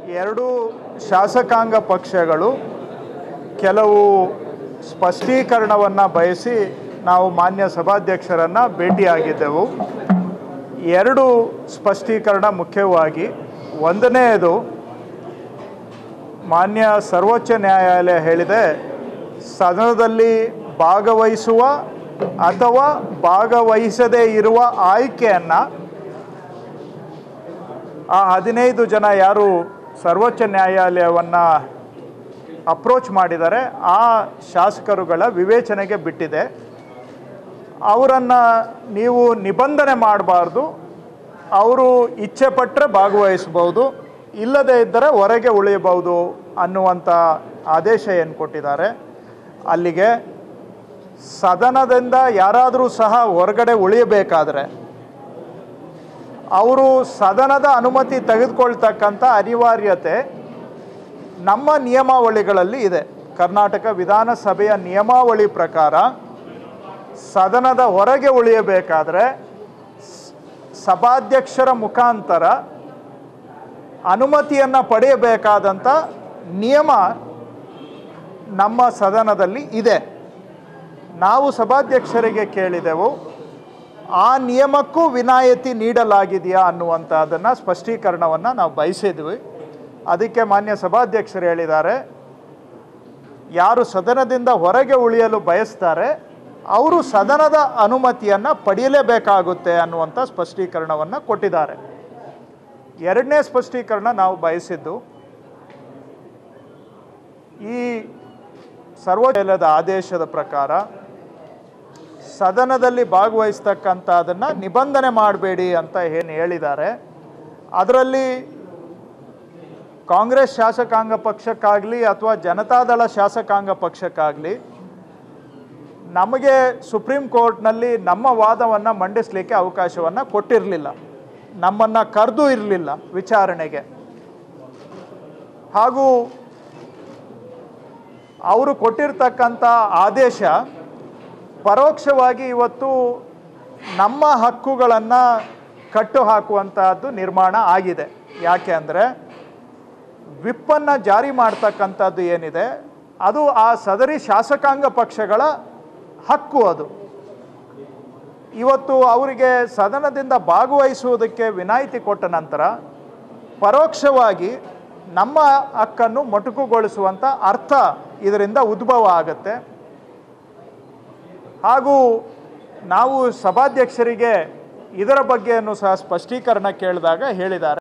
ಎರಡು ಶಾಸಕಾಂಗ ಪಕ್ಷಗಳು ಕೆಲವು ಸ್ಪಷ್ಟೀಕರಣವನ್ನು ಬಯಸಿ ನಾವು ಮಾನ್ಯ ಸಭಾಧ್ಯಕ್ಷರನ್ನು ಭೇಟಿಯಾಗಿದ್ದೆವು ಎರಡು ಸ್ಪಷ್ಟೀಕರಣ ಮುಖ್ಯವಾಗಿ ಒಂದನೆಯದು ಮಾನ್ಯ ಸರ್ವೋಚ್ಚ ನ್ಯಾಯಾಲಯ ಹೇಳಿದೆ ಸದನದಲ್ಲಿ ಭಾಗವಹಿಸುವ ಅಥವಾ ಭಾಗವಹಿಸದೇ ಇರುವ ಆಯ್ಕೆಯನ್ನು ಆ ಹದಿನೈದು ಜನ ಯಾರು ಸರ್ವೋಚ್ಚ ನ್ಯಾಯಾಲಯವನ್ನು ಅಪ್ರೋಚ್ ಮಾಡಿದ್ದಾರೆ ಆ ಶಾಸಕರುಗಳ ವಿವೇಚನೆಗೆ ಬಿಟ್ಟಿದೆ ಅವರನ್ನು ನೀವು ನಿಬಂಧನೆ ಮಾಡಬಾರ್ದು ಅವರು ಇಚ್ಛೆ ಪಟ್ಟರೆ ಭಾಗವಹಿಸ್ಬೋದು ಇಲ್ಲದೇ ಇದ್ದರೆ ಹೊರಗೆ ಉಳಿಯಬಹುದು ಅನ್ನುವಂಥ ಆದೇಶ ಏನು ಕೊಟ್ಟಿದ್ದಾರೆ ಅಲ್ಲಿಗೆ ಸದನದಿಂದ ಯಾರಾದರೂ ಸಹ ಹೊರಗಡೆ ಉಳಿಯಬೇಕಾದ್ರೆ ಅವರು ಸದನದ ಅನುಮತಿ ತೆಗೆದುಕೊಳ್ತಕ್ಕಂಥ ಅನಿವಾರ್ಯತೆ ನಮ್ಮ ನಿಯಮಾವಳಿಗಳಲ್ಲಿ ಇದೆ ಕರ್ನಾಟಕ ವಿಧಾನಸಭೆಯ ನಿಯಮಾವಳಿ ಪ್ರಕಾರ ಸದನದ ಹೊರಗೆ ಉಳಿಯಬೇಕಾದ್ರೆ ಸ್- ಸಭಾಧ್ಯಕ್ಷರ ಮುಖಾಂತರ ಅನುಮತಿಯನ್ನು ಪಡೆಯಬೇಕಾದಂಥ ನಿಯಮ ನಮ್ಮ ಸದನದಲ್ಲಿ ಇದೆ ನಾವು ಸಭಾಧ್ಯಕ್ಷರಿಗೆ ಕೇಳಿದೆವು ಆ ನಿಯಮಕ್ಕೂ ವಿನಾಯಿತಿ ನೀಡಲಾಗಿದೆಯಾ ಅನ್ನುವಂಥದ್ದನ್ನು ಸ್ಪಷ್ಟೀಕರಣವನ್ನು ನಾವು ಬಯಸಿದ್ವಿ ಅದಕ್ಕೆ ಮಾನ್ಯ ಸಭಾಧ್ಯಕ್ಷರು ಹೇಳಿದ್ದಾರೆ ಯಾರು ಸದನದಿಂದ ಹೊರಗೆ ಉಳಿಯಲು ಬಯಸ್ತಾರೆ ಅವರು ಸದನದ ಅನುಮತಿಯನ್ನು ಪಡೆಯಲೇಬೇಕಾಗುತ್ತೆ ಅನ್ನುವಂಥ ಸ್ಪಷ್ಟೀಕರಣವನ್ನು ಕೊಟ್ಟಿದ್ದಾರೆ ಎರಡನೇ ಸ್ಪಷ್ಟೀಕರಣ ನಾವು ಬಯಸಿದ್ದು ಈ ಸರ್ವೋಚ್ಚ ಆದೇಶದ ಪ್ರಕಾರ ಸದನದಲ್ಲಿ ಭಾಗವಹಿಸ್ತಕ್ಕಂಥದ್ದನ್ನು ನಿಬಂಧನೆ ಮಾಡಬೇಡಿ ಅಂತ ಏನು ಹೇಳಿದ್ದಾರೆ ಅದರಲ್ಲಿ ಕಾಂಗ್ರೆಸ್ ಶಾಸಕಾಂಗ ಪಕ್ಷಕ್ಕಾಗಲಿ ಅಥವಾ ಜನತಾದಳ ಶಾಸಕಾಂಗ ಪಕ್ಷಕ್ಕಾಗಲಿ ನಮಗೆ ಸುಪ್ರೀಂ ಕೋರ್ಟ್ನಲ್ಲಿ ನಮ್ಮ ವಾದವನ್ನು ಮಂಡಿಸಲಿಕ್ಕೆ ಅವಕಾಶವನ್ನು ಕೊಟ್ಟಿರಲಿಲ್ಲ ನಮ್ಮನ್ನು ಕರೆದು ಇರಲಿಲ್ಲ ವಿಚಾರಣೆಗೆ ಹಾಗೂ ಅವರು ಕೊಟ್ಟಿರ್ತಕ್ಕಂಥ ಆದೇಶ ಪರೋಕ್ಷವಾಗಿ ಇವತ್ತು ನಮ್ಮ ಹಕ್ಕುಗಳನ್ನು ಕಟ್ಟು ಹಾಕುವಂತಹದ್ದು ನಿರ್ಮಾಣ ಆಗಿದೆ ಯಾಕೆ ಅಂದರೆ ವಿಪ್ಪನ್ನು ಜಾರಿ ಮಾಡ್ತಕ್ಕಂಥದ್ದು ಏನಿದೆ ಅದು ಆ ಸದರಿ ಶಾಸಕಾಂಗ ಪಕ್ಷಗಳ ಹಕ್ಕು ಅದು ಇವತ್ತು ಅವರಿಗೆ ಸದನದಿಂದ ಭಾಗವಹಿಸುವುದಕ್ಕೆ ವಿನಾಯಿತಿ ಕೊಟ್ಟ ನಂತರ ಪರೋಕ್ಷವಾಗಿ ನಮ್ಮ ಹಕ್ಕನ್ನು ಮೊಟಕುಗೊಳಿಸುವಂಥ ಅರ್ಥ ಇದರಿಂದ ಉದ್ಭವ ಆಗುತ್ತೆ ಹಾಗೂ ನಾವು ಸಭಾಧ್ಯಕ್ಷರಿಗೆ ಇದರ ಬಗ್ಗೆಯನ್ನು ಸಹ ಸ್ಪಷ್ಟೀಕರಣ ಕೇಳಿದಾಗ ಹೇಳಿದ್ದಾರೆ